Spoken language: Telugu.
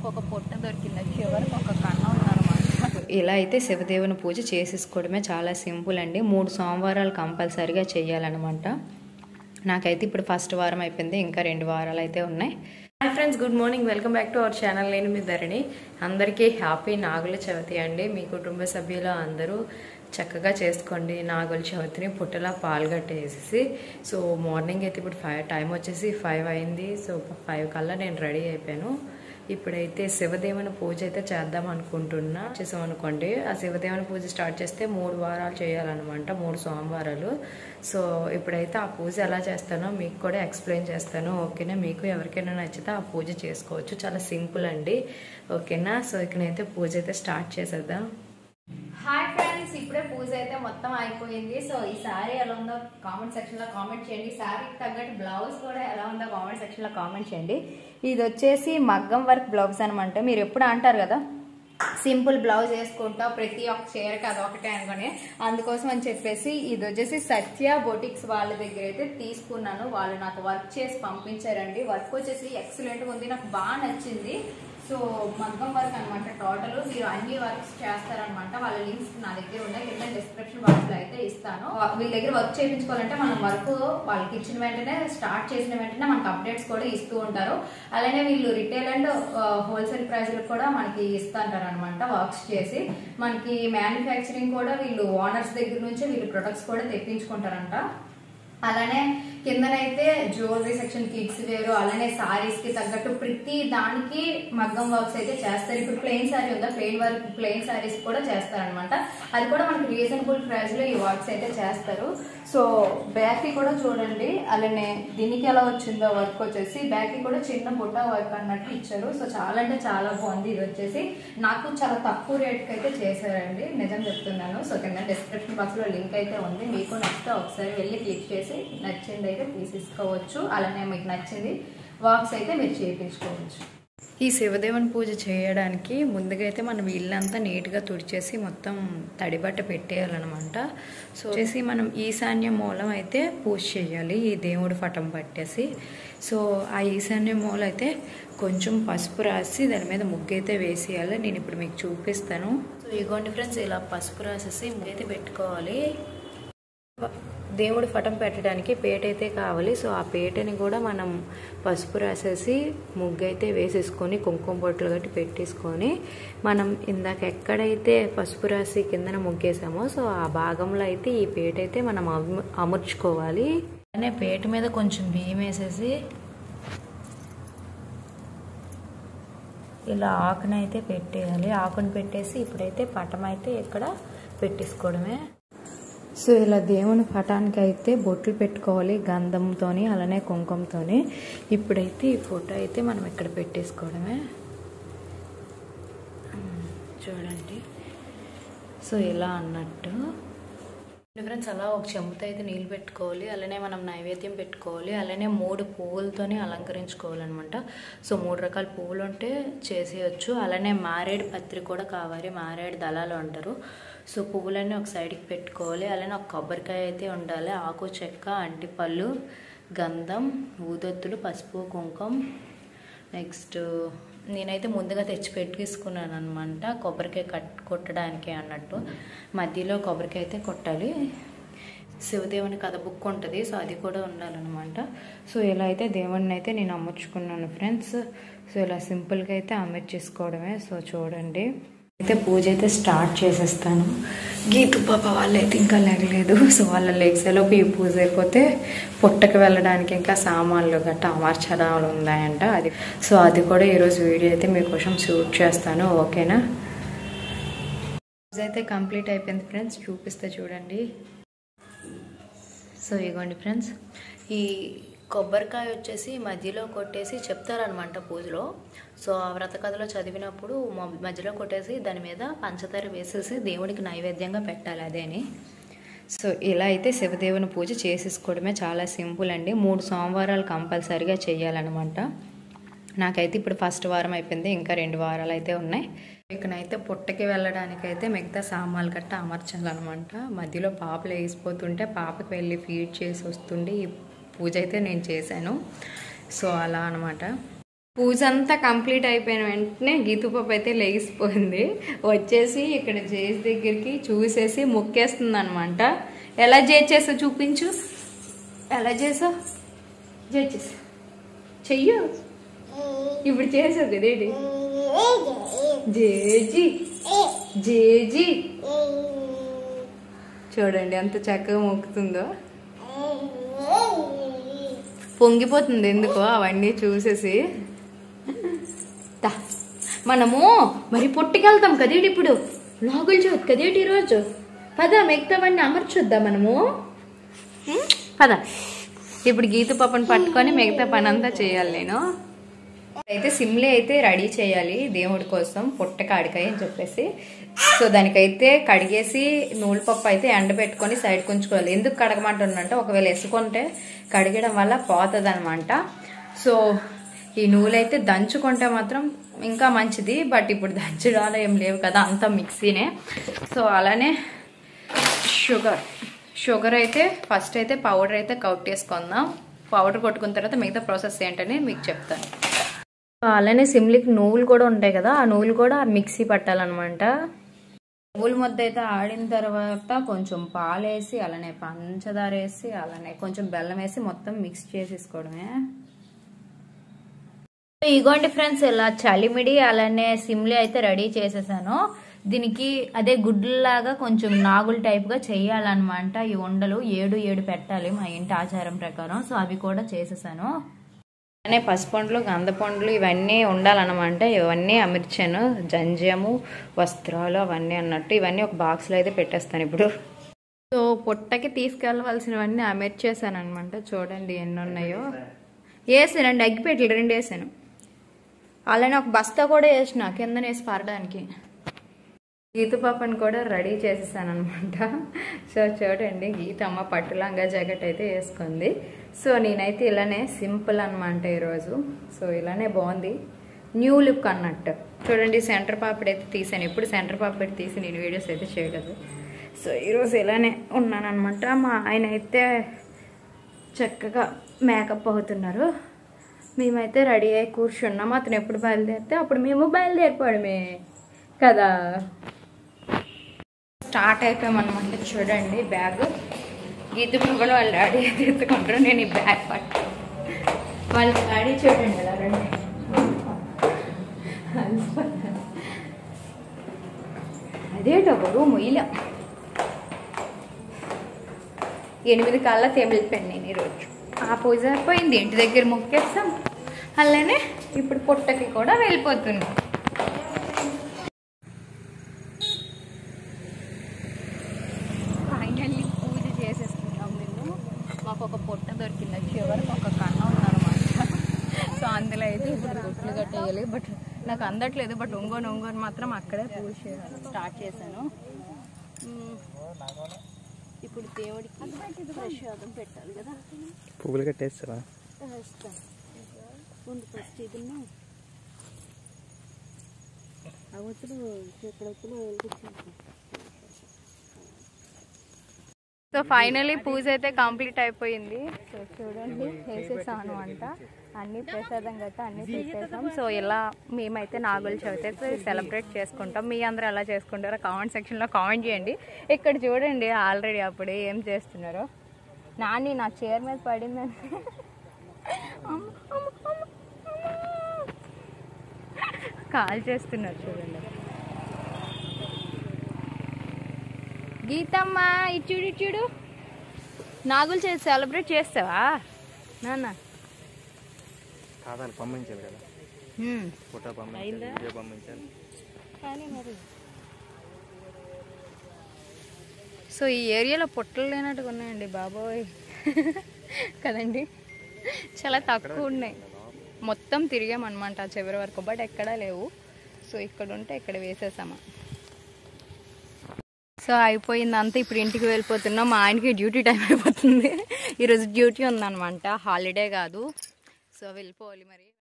ఒక పొట్ట దొరికింది చివరికి ఒక కన్నం ఉందన్నమాట ఇలా అయితే శివదేవుని పూజ చేసేసుకోవడమే చాలా సింపుల్ అండి మూడు సోమవారాలు కంపల్సరిగా చేయాలన్నమాట నాకైతే ఇప్పుడు ఫస్ట్ వారం అయిపోయింది ఇంకా రెండు వారాలు అయితే ఉన్నాయి hi friends good morning welcome back to our channel నేను మీ ధరణి అందరికీ హ్యాపీ నాగుల చవితి అండి మీ కుటుంబ సభ్యులు అందరూ చక్కగా చేసుకోండి నాగుల చవితిని పుట్టలా పాల్గట్టేసేసి సో మార్నింగ్ అయితే ఇప్పుడు ఫైవ్ టైం వచ్చేసి ఫైవ్ అయింది సో ఫైవ్ కల్లా నేను రెడీ అయిపోయాను ఇప్పుడైతే శివదేవుని పూజ అయితే చేద్దాం అనుకుంటున్నా చేసాం అనుకోండి ఆ శివదేవుని పూజ స్టార్ట్ చేస్తే మూడు వారాలు చేయాలన్నమాట మూడు సోమవారాలు సో ఇప్పుడైతే ఆ పూజ ఎలా చేస్తానో మీకు కూడా ఎక్స్ప్లెయిన్ చేస్తాను ఓకేనా మీకు ఎవరికైనా నచ్చితే ఆ పూజ చేసుకోవచ్చు చాలా సింపుల్ అండి ఓకేనా సో ఇకనైతే పూజ అయితే స్టార్ట్ చేసేద్దాం హాయ్ ఫ్రెండ్స్ ఇప్పుడే పూజ అయితే మొత్తం అయిపోయింది సో ఈ సారీ ఎలా ఉందో కామెంట్ సెక్షన్ లో కామెంట్ చేయండి సారీకి తగ్గట్టు బ్లౌజ్ కూడా ఎలా ఉందో కామెంట్ సెక్షన్ లో కామెంట్ చేయండి ఇది వచ్చేసి మగ్గం వర్క్ బ్లౌజ్ అనమాట మీరు ఎప్పుడు అంటారు కదా సింపుల్ బ్లౌజ్ వేసుకుంటా ప్రతి ఒక్క చీరకి అదొకటే అనుకుని అందుకోసం అని చెప్పేసి ఇది వచ్చేసి సత్య బొటిక్స్ వాళ్ళ దగ్గర అయితే తీసుకున్నాను వాళ్ళు నాకు వర్క్ చేసి పంపించారండి వర్క్ వచ్చేసి ఎక్సలెంట్గా ఉంది నాకు బాగా నచ్చింది సో మగ్గం వర్క్ అనమాట టోటల్ మీరు అన్ని వర్క్స్ చేస్తారనమాట వాళ్ళ లింక్స్ నా దగ్గర ఉన్నాయి కింద డిస్క్రిప్షన్ బాక్స్ లో అయితే ఇస్తాను వీళ్ళ దగ్గర వర్క్ చేయించుకోవాలంటే మనం వర్క్ వాళ్ళకి ఇచ్చిన వెంటనే స్టార్ట్ చేసిన వెంటనే మనకి అప్డేట్స్ కూడా ఇస్తూ ఉంటారు అలానే వీళ్ళు రిటైల్ అండ్ హోల్సేల్ ప్రైస్ కూడా మనకి ఇస్తుంటారు అనమాట వర్క్స్ చేసి మనకి మ్యానుఫ్యాక్చరింగ్ కూడా వీళ్ళు ఓనర్స్ దగ్గర నుంచి వీళ్ళు ప్రొడక్ట్స్ కూడా తెప్పించుకుంటారంట అలానే కిందనైతే జ్యువెలరీ సెక్షన్ కిడ్స్ వేరు అలానే సారీస్ కి తగ్గట్టు ప్రతి దానికి మగ్గం వర్క్స్ అయితే చేస్తారు ఇప్పుడు ప్లెయిన్ సారీ ఉందా ప్లెయిన్ వర్క్ ప్లెయిన్ సారీస్ కూడా చేస్తారనమాట అది కూడా మనకి రీజనబుల్ ప్రైస్ లో ఈ వర్క్స్ అయితే చేస్తారు సో బ్యాక్ కూడా చూడండి అలానే దీనికి ఎలా వచ్చిందో వర్క్ వచ్చేసి బ్యాక్ కూడా చిన్న బుట్ట వర్క్ అన్నట్టు ఇచ్చారు సో చాలా అంటే చాలా బాగుంది ఇది వచ్చేసి నాకు చాలా తక్కువ రేట్కి అయితే చేశారండి నిజం చెప్తున్నాను సో కింద డిస్క్రిప్షన్ బాక్స్ లో లింక్ అయితే ఉంది మీకు నచ్చితే ఒకసారి వెళ్ళి క్లిక్ చేసి నచ్చింది అయితే తీసేసుకోవచ్చు అలానే మీకు నచ్చింది వర్క్స్ అయితే మీరు చేయించుకోవచ్చు ఈ శివదేవుని పూజ చేయడానికి ముందుగా అయితే మనం ఇల్లంతా నీట్గా తుడిచేసి మొత్తం తడిబట్ట పెట్టేయాలన్నమాట సో వచ్చేసి మనం ఈశాన్య మూలం అయితే పూజ చేయాలి ఈ దేవుడి పటం పట్టేసి సో ఆ ఈశాన్య మూల అయితే కొంచెం పసుపు రాసి దాని మీద ముగ్గు అయితే వేసేయాలి నేను ఇప్పుడు మీకు చూపిస్తాను సో ఇగోండి ఫ్రెండ్స్ ఇలా పసుపు రాసేసి ముగ్గు అయితే పెట్టుకోవాలి దేవుడి పటం పెట్టడానికి పేట అయితే కావాలి సో ఆ పేటని కూడా మనం పసుపు రాసేసి ముగ్గు అయితే వేసేసుకొని కుంకుమ బొట్లు గట్టి పెట్టేసుకొని మనం ఇందాక ఎక్కడైతే పసుపు రాసి కిందన ముగ్గేసామో సో ఆ భాగంలో అయితే ఈ పేట అయితే మనం అము అమర్చుకోవాలి అనే పేట మీద కొంచెం బియ్యం వేసేసి ఇలా ఆకునైతే పెట్టేయాలి ఆకుని పెట్టేసి ఇప్పుడైతే పటం అయితే ఇక్కడ పెట్టేసుకోవడమే సో ఇలా దేవుని పటానికి అయితే బొట్లు పెట్టుకోవాలి గంధంతోని అలానే కుంకుమతోని ఇప్పుడైతే ఈ ఫోటో అయితే మనం ఇక్కడ పెట్టేసుకోవడమే చూడండి సో ఇలా అన్నట్టు ఫ్రెండ్స్ అలా ఒక చెంబుతో అయితే నీళ్ళు పెట్టుకోవాలి అలానే మనం నైవేద్యం పెట్టుకోవాలి అలానే మూడు పువ్వులతోనే అలంకరించుకోవాలన్నమాట సో మూడు రకాల పువ్వులు ఉంటే చేసేయచ్చు అలానే మారేడు పత్రి కూడా కావాలి మారేడు దళాలు అంటారు సో పువ్వులన్నీ ఒక సైడ్కి పెట్టుకోవాలి అలానే ఒక కొబ్బరికాయ అయితే ఉండాలి ఆకు చెక్క అంటిపళ్ళు గంధం ఊదొత్తులు పసుపు కుంకుమ నెక్స్ట్ నేనైతే ముందుగా తెచ్చి పెట్టేసుకున్నాను అనమాట కొబ్బరికాయ కట్ కొట్టడానికి అన్నట్టు మధ్యలో కొబ్బరికాయ అయితే కొట్టాలి శివదేవుని కథ బుక్ ఉంటుంది సో అది కూడా ఉండాలన్నమాట సో ఇలా అయితే దేవుడిని అయితే నేను అమర్చుకున్నాను ఫ్రెండ్స్ సో ఇలా సింపుల్గా అయితే అమర్చేసుకోవడమే సో చూడండి అయితే పూజ అయితే స్టార్ట్ చేసేస్తాను గీతు పాప వాళ్ళు అయితే ఇంకా లేగలేదు సో వాళ్ళ లేచేలోపు ఈ పూజ అయిపోతే పుట్టకు వెళ్ళడానికి ఇంకా సామాన్లు గట్టా అమర్చడాలు ఉన్నాయంట అది సో అది కూడా ఈరోజు వీడియో అయితే మీకోసం షూట్ చేస్తాను ఓకేనా పూజ అయితే కంప్లీట్ అయిపోయింది ఫ్రెండ్స్ చూపిస్తే చూడండి సో ఇగోండి ఫ్రెండ్స్ ఈ కొబ్బరికాయ వచ్చేసి మధ్యలో కొట్టేసి చెప్తారనమాట పూజలో సో ఆ వ్రత కథలో చదివినప్పుడు మ- మధ్యలో కొట్టేసి దాని మీద పంచదార వేసేసి దేవుడికి నైవేద్యంగా పెట్టాలి అదేని సో ఇలా అయితే శివదేవుని పూజ చేసేసుకోవడమే చాలా సింపుల్ అండి మూడు సోమవారాలు కంపల్సరిగా చేయాలన్నమాట నాకైతే ఇప్పుడు ఫస్ట్ వారం అయిపోయింది ఇంకా రెండు వారాలు అయితే ఉన్నాయి ఇకనైతే పుట్టకి వెళ్ళడానికైతే మిగతా సామాన్లు గట్ట అమర్చాలన్నమాట మధ్యలో పాపలు వేసిపోతుంటే పాపకి వెళ్ళి ఫీడ్ చేసి వస్తుండే ఈ పూజ అయితే నేను చేశాను సో అలా అనమాట పూజ అంతా కంప్లీట్ అయిపోయిన వెంటనే గీతుపాప అయితే లేగిసిపోయింది వచ్చేసి ఇక్కడ జేస్ దగ్గరికి చూసేసి మొక్కేస్తుంది అనమాట ఎలా చేసా చూపించు ఎలా చేసావు చేసేసా చెయ్యు ఇప్పుడు చేసావు కదేంటి జేజీ జేజీ చూడండి ఎంత చక్కగా మొక్కుతుందో పొంగిపోతుంది ఎందుకో అవన్నీ చూసేసి దా. మనము మరి పొట్టుకెళ్తాం కదేటి ఇప్పుడు లాగులు చూద్దు కదేటి ఈరోజు పద మిగతావన్నీ అమర్చొద్దా మనము ఉం? పద ఇప్పుడు గీత పాపను పట్టుకొని మిగతా పని అంతా చేయాలి నేను అయితే సిమ్లీ అయితే రెడీ చేయాలి దేవుడి కోసం పొట్ట కాడికాయ అని చెప్పేసి సో దానికైతే కడిగేసి నూనె పప్పు అయితే ఎండ పెట్టుకొని సైడ్ ఉంచుకోవాలి ఎందుకు కడగమంటున్నంటే ఒకవేళ వేసుకుంటే కడిగడం వల్ల పోతుంది అనమాట సో ఈ నూనె అయితే దంచుకుంటే మాత్రం ఇంకా మంచిది బట్ ఇప్పుడు దంచడాలు ఏం లేవు కదా అంతా మిక్సీనే సో అలానే షుగర్ షుగర్ అయితే ఫస్ట్ అయితే పౌడర్ అయితే కౌట్టేసుకుందాం పౌడర్ కొట్టుకున్న తర్వాత మిగతా ప్రాసెస్ ఏంటని మీకు చెప్తాను అలానే సిమ్లికి నువ్వులు కూడా ఉంటాయి కదా ఆ నువ్వులు కూడా మిక్సీ పట్టాలన్నమాట నువ్వుల ముద్ద అయితే ఆడిన తర్వాత కొంచెం పాలు వేసి అలానే పంచదార వేసి అలానే కొంచెం బెల్లం వేసి మొత్తం మిక్స్ చేసేసుకోవడమే ఇగోండి ఫ్రెండ్స్ ఇలా చలిమిడి అలానే సిమ్లీ అయితే రెడీ చేసేసాను దీనికి అదే గుడ్లలాగా కొంచెం నాగుల టైప్గా చేయాలన్నమాట ఈ ఉండలు ఏడు ఏడు పెట్టాలి మా ఇంటి ఆచారం ప్రకారం సో అవి కూడా చేసేసాను అలానే పసుపండ్లు గంధపండ్లు ఇవన్నీ ఉండాలన్నమాట ఇవన్నీ అమర్చాను జంజము వస్త్రాలు అవన్నీ అన్నట్టు ఇవన్నీ ఒక బాక్స్లో అయితే పెట్టేస్తాను ఇప్పుడు సో పొట్టకి తీసుకెళ్ళవలసినవన్నీ అమర్చేసాను అనమాట చూడండి ఎన్ని ఉన్నాయో వేసానండి అగ్గిపెట్టెలు రెండు వేసాను అలానే ఒక బస్తా కూడా వేసిన కింద వేసి పారడానికి గీత పాపని కూడా రెడీ చేసేసాను అనమాట సో చూడండి గీత అమ్మ పట్టు లంగా జాకెట్ అయితే వేసుకుంది సో నేనైతే ఇలానే సింపుల్ అనమాట ఈరోజు సో ఇలానే బాగుంది న్యూ లుక్ అన్నట్టు చూడండి సెంటర్ పాపిడి అయితే తీసాను ఎప్పుడు సెంటర్ పాపిడి తీసి నేను వీడియోస్ అయితే చేయలేదు సో ఈరోజు ఇలానే ఉన్నానమాట మా ఆయన అయితే చక్కగా మేకప్ అవుతున్నారు మేమైతే రెడీ అయి కూర్చున్నాం అతను ఎప్పుడు బయలుదేరితే అప్పుడు మేము బయలుదేరిపోవడమే కదా స్టార్ట్ అయిపోయామన్నమాట చూడండి బ్యాగ్ గీత కూడా వాళ్ళు డాడీ అయితే ఎత్తుకుంటారు నేను ఈ బ్యాగ్ పట్టు వాళ్ళ డాడీ చూడండి ఎలా రండి అదేటో బరువు మొయ్యలే ఎనిమిది కాళ్ళ తెమిలిపోయాను నేను ఈరోజు ఆ పూజ అయిపోయింది ఇంటి దగ్గర మొక్కేస్తాం అలానే ఇప్పుడు పుట్టకి కూడా వెళ్ళిపోతుంది ఫైనల్లీ పూజ చేసేసుకున్నాం మేము మాకు ఒక పొట్ట దొరికింది చివరికి ఒక కన్న ఉందన్నమాట సో అందులో అయితే ఇప్పుడు గుట్లు కట్టేయాలి బట్ నాకు అందట్లేదు బట్ ఒంగోని ఒంగోని మాత్రం అక్కడే పూజ చేయాలి స్టార్ట్ చేశాను మ్మ్. ఇప్పుడు దేవుడికి ప్రసాదం పెట్టాలి కదా పువ్వులు కట్టేస్తావా వేస్తాను ముందు ఫస్ట్ ఇదిన్నా అవతులు చక్రవతులు సో ఫైనలీ పూజ అయితే కంప్లీట్ అయిపోయింది సో చూడండి వేసేసాం అనమాట అన్ని ప్రసాదం గట్రా అన్ని పెట్టేసాం సో ఇలా మేమైతే నాగుల చవితి అయితే సెలబ్రేట్ చేసుకుంటాం మీ అందరూ ఎలా చేసుకుంటారో కామెంట్ సెక్షన్లో కామెంట్ చేయండి ఇక్కడ చూడండి ఆల్రెడీ అప్పుడే ఏం చేస్తున్నారో నాని నా చైర్ మీద పడిందంటే అమ్మ, అమ్మ, అమ్మ, అమ్మ. కాల్ చేస్తున్నారు చూడండి గీతమ్మ ఇచ్చుడు ఇచ్చుడు నాగులు చేసి సెలబ్రేట్ చేస్తావా నాన్న కాదాలి పంపించాలి కదా హ్మ్. ఫోటో పంపించాలి వీడియో పంపించాలి కానీ మరి సో ఈ ఏరియాలో పొట్టలు లేనట్టుగా ఉన్నాయండి బాబోయ్ కదండి చాలా తక్కువ ఉన్నాయి మొత్తం తిరిగామన్నమాట ఆ చివరి వరకు బట్ ఎక్కడా లేవు సో ఇక్కడ ఉంటే ఇక్కడ వేసేసామా సో అయిపోయింది అంతా ఇప్పుడు ఇంటికి వెళ్ళిపోతున్నాం మా ఆయనకి డ్యూటీ టైం అయిపోతుంది ఈరోజు డ్యూటీ ఉందన్నమాట హాలిడే కాదు సో వెళ్ళిపోవాలి మరి